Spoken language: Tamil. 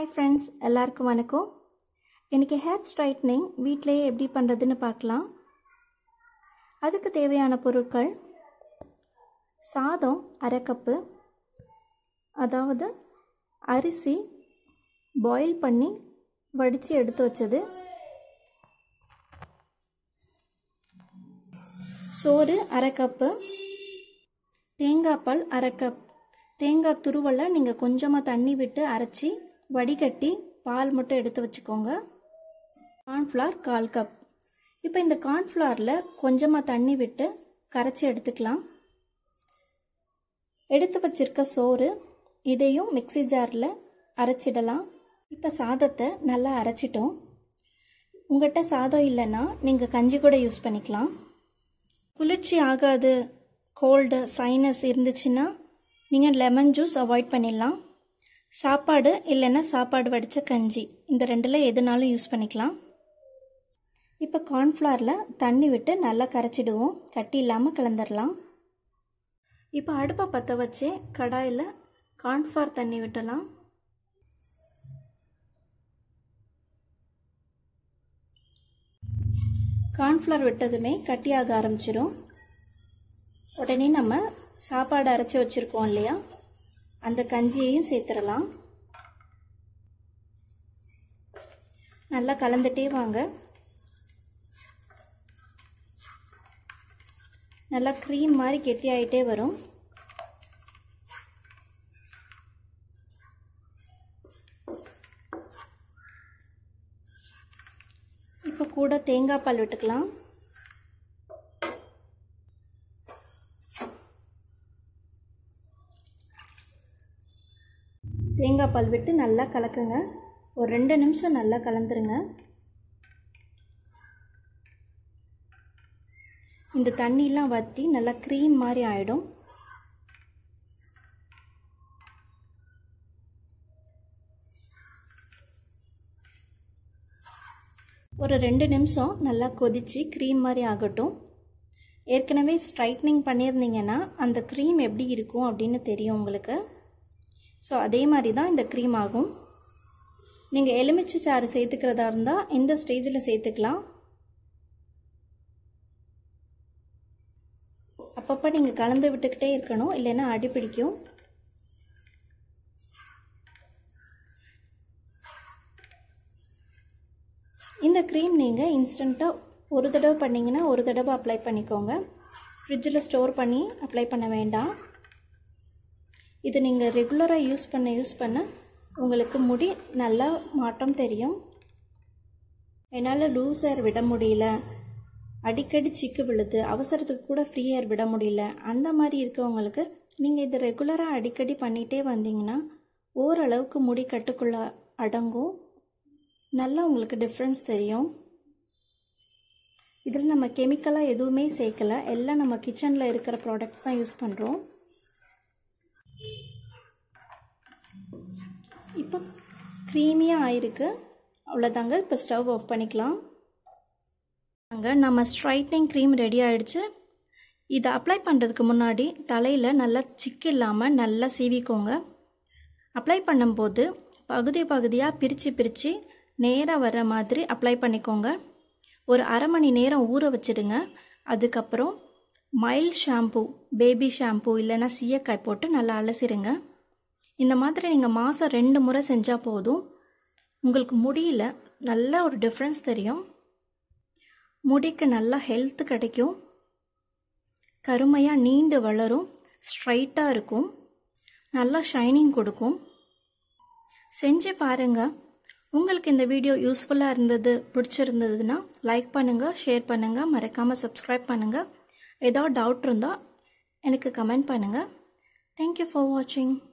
ஹாய் ஃப்ரெண்ட்ஸ் எல்லாருக்கும் வணக்கம் இன்றைக்கி ஹேர் ஸ்ட்ரைட்னிங் வீட்டிலேயே எப்படி பண்ணுறதுன்னு பார்க்கலாம் அதுக்கு தேவையான பொருட்கள் சாதம் அரை கப்பு அதாவது அரிசி பாயில் பண்ணி வடித்து எடுத்து வச்சது சோறு அரை கப்பு தேங்காய் பால் அரை கப் தேங்காய் துருவலை நீங்கள் கொஞ்சமாக தண்ணி விட்டு அரைச்சி வடிகட்டி பால் மட்டும் எடுத்து வச்சுக்கோங்க கார்ன்ஃப்ளவர் கால் கப் இப்போ இந்த கார்ன்ஃப்ளவரில் கொஞ்சமாக தண்ணி விட்டு கரைச்சி எடுத்துக்கலாம் எடுத்து வச்சிருக்க சோறு இதையும் மிக்சி ஜாரில் அரைச்சிடலாம் இப்போ சாதத்தை நல்லா அரைச்சிட்டோம் உங்கள்கிட்ட சாதம் இல்லைன்னா நீங்கள் கஞ்சி கூட யூஸ் பண்ணிக்கலாம் குளிர்ச்சி ஆகாது கோல்டு சைனஸ் இருந்துச்சுன்னா நீங்கள் லெமன் ஜூஸ் அவாய்ட் பண்ணிடலாம் சாப்பாடு இல்லைன்னா சாப்பாடு வடித்த கஞ்சி இந்த ரெண்டில் எதுனாலும் யூஸ் பண்ணிக்கலாம் இப்போ கார்ன்ஃப்ளவரில் தண்ணி விட்டு நல்லா கரைச்சிடுவோம் கட்டி இல்லாமல் கலந்துடலாம் இப்போ அடுப்பை பற்ற வச்சு கடாயில் கார்ன்ஃப்ளவர் தண்ணி விட்டலாம் கார்ன்ஃப்ளவர் விட்டதுமே கட்டியாக ஆரம்பிச்சிடும் உடனே நம்ம சாப்பாடு அரைச்சி வச்சுருக்கோம் இல்லையா அந்த கஞ்சியையும் சேர்த்துடலாம் நல்லா கலந்துட்டே வாங்க நல்லா க்ரீம் மாதிரி கெட்டி ஆகிட்டே வரும் இப்போ கூட தேங்காய் பால் விட்டுக்கலாம் தேங்காய் பால் விட்டு நல்லா கலக்குங்க ஒரு ரெண்டு நிமிஷம் நல்லா கலந்துருங்க இந்த தண்ணியெலாம் வற்றி நல்லா க்ரீம் மாதிரி ஆகிடும் ஒரு ரெண்டு நிமிஷம் நல்லா கொதித்து க்ரீம் மாதிரி ஆகட்டும் ஏற்கனவே ஸ்ட்ரைட்னிங் பண்ணியிருந்தீங்கன்னா அந்த க்ரீம் எப்படி இருக்கும் அப்படின்னு தெரியும் உங்களுக்கு ஸோ அதே மாதிரி தான் இந்த க்ரீம் ஆகும் நீங்கள் எலுமிச்சை சாறு சேர்த்துக்கிறதா இருந்தால் இந்த ஸ்டேஜில் சேர்த்துக்கலாம் அப்பப்போ நீங்கள் கலந்து விட்டுக்கிட்டே இருக்கணும் இல்லைன்னா அடி பிடிக்கும் இந்த க்ரீம் நீங்கள் இன்ஸ்டண்ட்டாக ஒரு தடவை பண்ணிங்கன்னா ஒரு தடவை அப்ளை பண்ணிக்கோங்க ஃப்ரிட்ஜில் ஸ்டோர் பண்ணி அப்ளை பண்ண வேண்டாம் இது நீங்கள் ரெகுலராக யூஸ் பண்ண யூஸ் பண்ண உங்களுக்கு முடி நல்லா மாற்றம் தெரியும் என்னால் லூஸ் ஹேர் விட முடியல அடிக்கடி சிக்கு விழுது அவசரத்துக்கு கூட ஃப்ரீ ஹேர் விட முடியல அந்த மாதிரி இருக்கவங்களுக்கு நீங்கள் இதை ரெகுலராக அடிக்கடி பண்ணிகிட்டே வந்தீங்கன்னா ஓரளவுக்கு முடி கட்டுக்குள்ள அடங்கும் நல்லா உங்களுக்கு டிஃப்ரென்ஸ் தெரியும் இதில் நம்ம கெமிக்கலாக எதுவுமே சேர்க்கலை எல்லாம் நம்ம கிச்சனில் இருக்கிற ப்ராடக்ட்ஸ் தான் யூஸ் பண்ணுறோம் இப்போ க்ரீமியாக ஆயிருக்கு அவ்வளோதாங்க இப்போ ஸ்டவ் ஆஃப் பண்ணிக்கலாம் அங்கே நம்ம ஸ்ட்ரைட்னிங் க்ரீம் ரெடி ஆகிடுச்சு இதை அப்ளை பண்ணுறதுக்கு முன்னாடி தலையில் நல்லா சிக்கு இல்லாமல் நல்லா சீவிக்கோங்க அப்ளை பண்ணும்போது பகுதி பகுதியாக பிரித்து பிரித்து நேராக வர மாதிரி அப்ளை பண்ணிக்கோங்க ஒரு அரை மணி நேரம் ஊற வச்சுடுங்க அதுக்கப்புறம் மைல்ட் ஷாம்பு பேபி ஷாம்பு இல்லைன்னா சீயக்காய் போட்டு நல்லா அலசிடுங்க இந்த மாதிரி நீங்கள் மாதம் ரெண்டு முறை செஞ்சால் போதும் உங்களுக்கு முடியல நல்ல ஒரு டிஃப்ரென்ஸ் தெரியும் முடிக்கு நல்லா ஹெல்த் கிடைக்கும் கருமையாக நீண்டு வளரும் ஸ்ட்ரைட்டாக இருக்கும் நல்லா ஷைனிங் கொடுக்கும் செஞ்சு பாருங்கள் உங்களுக்கு இந்த வீடியோ யூஸ்ஃபுல்லாக இருந்தது பிடிச்சிருந்ததுன்னா லைக் பண்ணுங்கள் ஷேர் பண்ணுங்கள் மறக்காமல் சப்ஸ்கிரைப் பண்ணுங்கள் ஏதாவது டவுட் இருந்தால் எனக்கு கமெண்ட் பண்ணுங்கள் தேங்க்யூ ஃபார் வாட்சிங்